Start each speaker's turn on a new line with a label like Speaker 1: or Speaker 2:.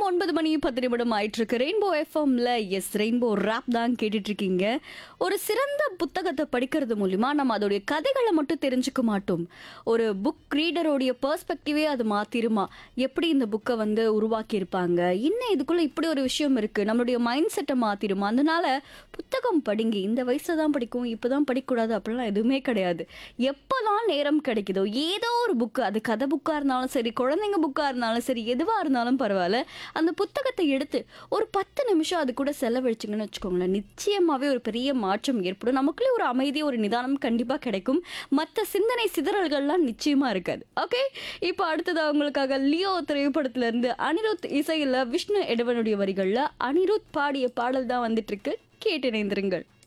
Speaker 1: ஒன்பது மணி பத்து நிமிடம் ஆயிட்டு இருக்கு ரெயின்போ எஃப்எம்ல எஸ் ரெயின்போ ரேப் தான் கேட்டுட்டு இருக்கீங்க ஒரு சிறந்த புத்தகத்தை படிக்கிறது மூலியமா நம்ம அதோடைய கதைகளை மட்டும் தெரிஞ்சுக்க மாட்டோம் ஒரு புக் ரீடரோடைய பெர்ஸ்பெக்டிவே அது மாத்திருமா எப்படி இந்த புக்கை வந்து உருவாக்கி இருப்பாங்க இன்னும் இதுக்குள்ள இப்படி ஒரு விஷயம் இருக்கு நம்மளுடைய மைண்ட் செட்டை மாத்திருமா அதனால புத்தகம் படிங்க இந்த வயசுல தான் படிக்கும் இப்பதான் படிக்கக்கூடாது அப்படிலாம் எதுவுமே கிடையாது எப்போதான் நேரம் கிடைக்குதோ ஏதோ ஒரு புக்கு அது கதை புக்கா இருந்தாலும் சரி குழந்தைங்க புக்கா இருந்தாலும் சரி எதுவா இருந்தாலும் பரவாயில்ல அந்த புத்தகத்தை எடுத்து ஒரு பத்து நிமிஷம் அது கூட செலவழிச்சிங்கன்னு வச்சுக்கோங்களேன் நிச்சயமாவே ஒரு பெரிய மாற்றம் ஏற்படும் நமக்குள்ளே ஒரு அமைதி ஒரு நிதானம் கண்டிப்பா கிடைக்கும் மற்ற சிந்தனை சிதறல்கள்லாம் நிச்சயமா இருக்காது ஓகே இப்போ அடுத்தது அவங்களுக்காக லியோ திரைப்படத்துல இருந்து அனிருத் இசையில விஷ்ணு எடவனுடைய வரிகள்ல அனிருத் பாடிய பாடல் தான் வந்துட்டு இருக்கு கேட்டு இணைந்திருங்கள்